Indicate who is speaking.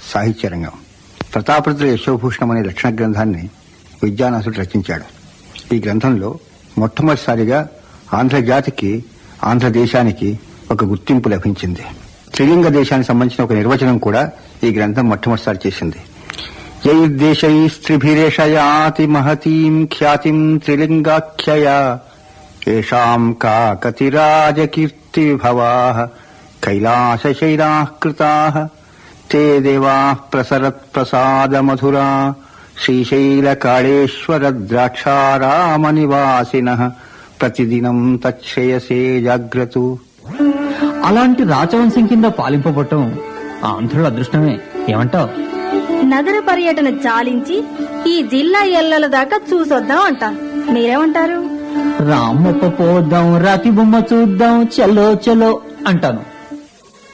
Speaker 1: సాహిత్య రంగం ప్రతాపరుద్ర యశోభూషణం అనే లక్షణ గ్రంథాన్ని విద్యానాథుడు రచించాడు ఈ గ్రంథంలో మొట్టమొదటిసారిగా ఆంధ్రజాతికి ఆంధ్రదేశానికి ఒక గుర్తింపు లభించింది త్రిలింగ దేశానికి సంబంధించిన ఒక నిర్వచనం కూడా ఈ గ్రంథం మొట్టమొదటిసారి చేసింది జైర్దేశైస్త్రిభిరేషయాతి మహతీం ఖ్యాతిం త్రిలింగాఖ్యయా ఏషాం కా కతిరాజకీర్తి భవా కైలాసశైలా కృతా తే దేవా ప్రసరత్ ప్రసాద మధురా శ్రీశైలకాళేశ్వర ద్రాక్షారామ నివాసిన ప్రతిదినం తచ్ఛయసే జాగ్రత్తు
Speaker 2: అలాంటి రాచవంశం కింద పాలింపబట్టం ఆంధ్రుల అదృష్టమే ఏమంటావ్
Speaker 3: నగర పర్యటన చాలించి ఈ జిల్లా ఎల్లల దాకా చూసొద్దాం అంటాను మీరేమంటారు
Speaker 2: రామప్ప పోదాం రాతి బొమ్మ చూద్దాం చలో చలో అంటాను